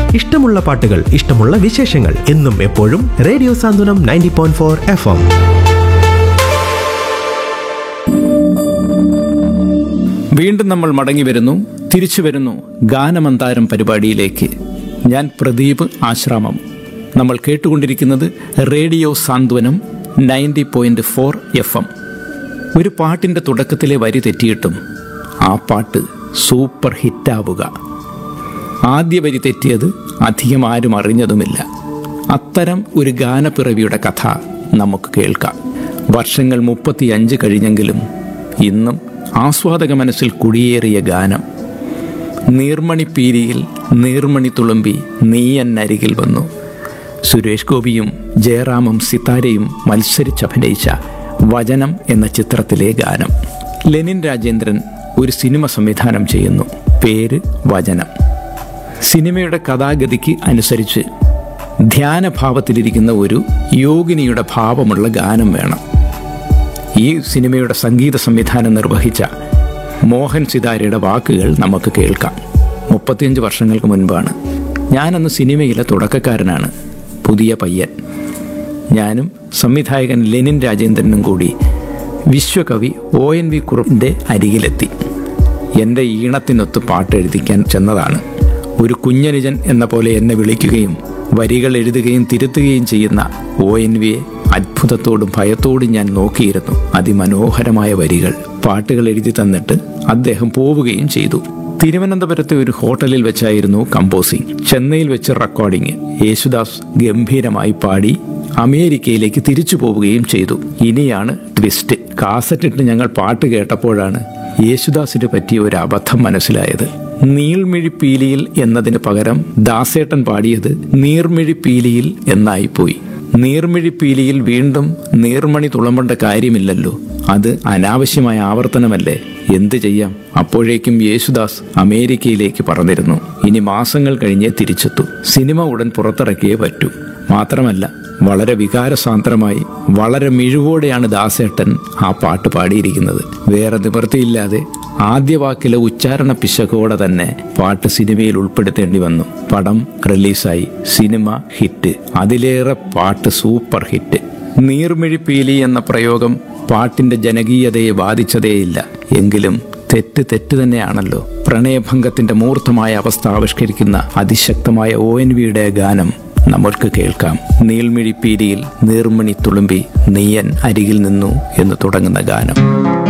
ഇഷ്ടമുള്ള പാട്ടുകൾ ഇഷ്ടമുള്ള വിശേഷങ്ങൾ എന്നും എപ്പോഴും radio Santhwanam ninety point four F M വീണ്ടും നമ്മൾ മടങ്ങി വരുന്നു തിരിച്ചു വരുന്നു ഗാനമന്താരം പരിപാടിയിലേക്ക് ഞാൻ പ്രദീപ് ആശ്രാമം നമ്മൾ കേട്ടുകൊണ്ടിരിക്കുന്നത് radio Santhwanam ninety point four F M ഒരു പാട്ടിൻ്റെ തുടക്കത്തിലെ വരി തെറ്റിയിട്ടും ആ പാട്ട് സൂപ്പർ ഹിറ്റാവുക ആദ്യ വരി തെറ്റിയത് അധികം ആരും അറിഞ്ഞതുമില്ല അത്തരം ഒരു ഗാനപ്പിറവിയുടെ കഥ നമുക്ക് കേൾക്കാം വർഷങ്ങൾ മുപ്പത്തിയഞ്ച് കഴിഞ്ഞെങ്കിലും ഇന്നും ആസ്വാദക മനസ്സിൽ കുടിയേറിയ ഗാനം നീർമണി പീരിയിൽ നീർമണി തുളുമ്പി നീയന്നരികിൽ വന്നു സുരേഷ് ഗോപിയും ജയറാമും സിതാരയും മത്സരിച്ചഭിനയിച്ച വചനം എന്ന ചിത്രത്തിലെ ഗാനം ലെനിൻ രാജേന്ദ്രൻ ഒരു സിനിമ സംവിധാനം ചെയ്യുന്നു പേര് വചനം സിനിമയുടെ കഥാഗതിക്ക് അനുസരിച്ച് ധ്യാനഭാവത്തിലിരിക്കുന്ന ഒരു യോഗിനിയുടെ ഭാവമുള്ള ഗാനം വേണം ഈ സിനിമയുടെ സംഗീത സംവിധാനം നിർവഹിച്ച മോഹൻ സിതാരയുടെ വാക്കുകൾ നമുക്ക് കേൾക്കാം മുപ്പത്തിയഞ്ച് വർഷങ്ങൾക്ക് മുൻപാണ് ഞാനന്ന് സിനിമയിലെ തുടക്കക്കാരനാണ് പുതിയ പയ്യൻ ഞാനും സംവിധായകൻ ലെനിൻ രാജേന്ദ്രനും കൂടി വിശ്വകവി ഒ എൻ വി കുറുപ്പിൻ്റെ അരികിലെത്തി എൻ്റെ ഈണത്തിനൊത്ത് പാട്ടെഴുതിക്കാൻ ചെന്നതാണ് ഒരു കുഞ്ഞനുജൻ എന്ന പോലെ എന്നെ വിളിക്കുകയും വരികൾ എഴുതുകയും തിരുത്തുകയും ചെയ്യുന്ന ഒ എൻ വിയെ അത്ഭുതത്തോടും ഭയത്തോടും ഞാൻ നോക്കിയിരുന്നു അതിമനോഹരമായ വരികൾ പാട്ടുകൾ എഴുതി തന്നിട്ട് അദ്ദേഹം പോവുകയും ചെയ്തു തിരുവനന്തപുരത്തെ ഒരു ഹോട്ടലിൽ വെച്ചായിരുന്നു കമ്പോസിംഗ് ചെന്നൈയിൽ വെച്ച് റെക്കോർഡിംഗ് യേശുദാസ് ഗംഭീരമായി പാടി അമേരിക്കയിലേക്ക് തിരിച്ചു പോവുകയും ചെയ്തു ഇനിയാണ് ട്വിസ്റ്റ് കാസറ്റിട്ട് ഞങ്ങൾ പാട്ട് കേട്ടപ്പോഴാണ് യേശുദാസിന് പറ്റിയ ഒരു അബദ്ധം മനസ്സിലായത് നീൾമിഴി പീലിയിൽ എന്നതിന് പകരം ദാസേട്ടൻ പാടിയത് നീർമിഴി പീലിയിൽ എന്നായിപ്പോയി നീർമിഴി പീലിയിൽ വീണ്ടും നീർമണി തുളമ്പേണ്ട കാര്യമില്ലല്ലോ അത് അനാവശ്യമായ ആവർത്തനമല്ലേ എന്ത് ചെയ്യാം അപ്പോഴേക്കും യേശുദാസ് അമേരിക്കയിലേക്ക് പറഞ്ഞിരുന്നു ഇനി മാസങ്ങൾ കഴിഞ്ഞേ തിരിച്ചെത്തൂ സിനിമ ഉടൻ പുറത്തിറക്കിയേ പറ്റൂ മാത്രമല്ല വളരെ വികാരസാന്ദ്രമായി വളരെ മിഴിവോടെയാണ് ദാസേട്ടൻ ആ പാട്ട് പാടിയിരിക്കുന്നത് വേറെ നിവൃത്തിയില്ലാതെ ആദ്യ വാക്കിലെ ഉച്ചാരണ പിശകോടെ തന്നെ പാട്ട് സിനിമയിൽ ഉൾപ്പെടുത്തേണ്ടി വന്നു പടം റിലീസായി സിനിമ ഹിറ്റ് അതിലേറെ പാട്ട് സൂപ്പർ ഹിറ്റ് നീർമിഴി പീലി എന്ന പ്രയോഗം പാട്ടിന്റെ ജനകീയതയെ ബാധിച്ചതേയില്ല എങ്കിലും തെറ്റ് തെറ്റ് തന്നെയാണല്ലോ പ്രണയഭംഗത്തിന്റെ മൂർത്തമായ അവസ്ഥ ആവിഷ്കരിക്കുന്ന അതിശക്തമായ ഒ എൻ വിയുടെ ഗാനം നമ്മൾക്ക് കേൾക്കാം നീൾമിഴി പീലിയിൽ നീർമണി തുളുമ്പി നീയൻ അരികിൽ നിന്നു എന്ന് തുടങ്ങുന്ന ഗാനം